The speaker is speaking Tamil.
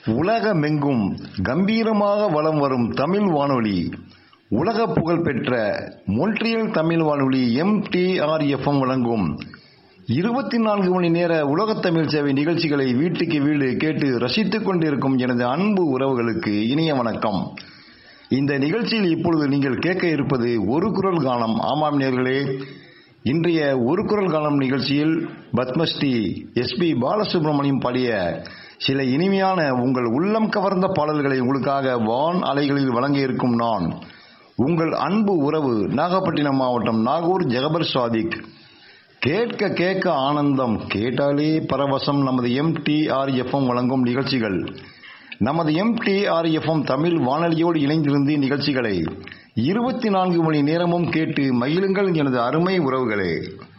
உலகமெங்கும் கம்பீரமாக வலம் வரும் தமிழ் வானொலி உலக புகழ்பெற்ற மொன்ட்ரியல் தமிழ் வானொலி எம்டிஆர்எஃப்எம் வழங்கும் இருபத்தி நான்கு மணி நேர உலகத் தமிழ் சேவை நிகழ்ச்சிகளை வீட்டுக்கு வீடு கேட்டு ரசித்துக் கொண்டிருக்கும் எனது அன்பு உறவுகளுக்கு இனிய வணக்கம் இந்த நிகழ்ச்சியில் இப்பொழுது நீங்கள் கேட்க இருப்பது ஒரு குரல் கானம் ஆமாம் நேர்களே இன்றைய ஒரு குரல் கானம் நிகழ்ச்சியில் பத்மஸ்ரீ எஸ்பி பாலசுப்ரமணியம் பாடிய சில இனிமையான உங்கள் உள்ளம் கவர்ந்த பாடல்களை உங்களுக்காக வான் அலைகளில் வழங்க இருக்கும் நான் உங்கள் அன்பு உறவு நாகப்பட்டினம் மாவட்டம் நாகூர் ஜெகபர் சாதிக் கேட்க கேட்க ஆனந்தம் கேட்டாலே பரவசம் நமது எம்டிஆர்எஃப்எம் வழங்கும் நிகழ்ச்சிகள் நமது எம்டிஆர்எஃப்எம் தமிழ் வானொலியோடு இணைந்திருந்து நிகழ்ச்சிகளை இருபத்தி நான்கு மணி நேரமும் கேட்டு மகிழுங்கள் எனது அருமை உறவுகளே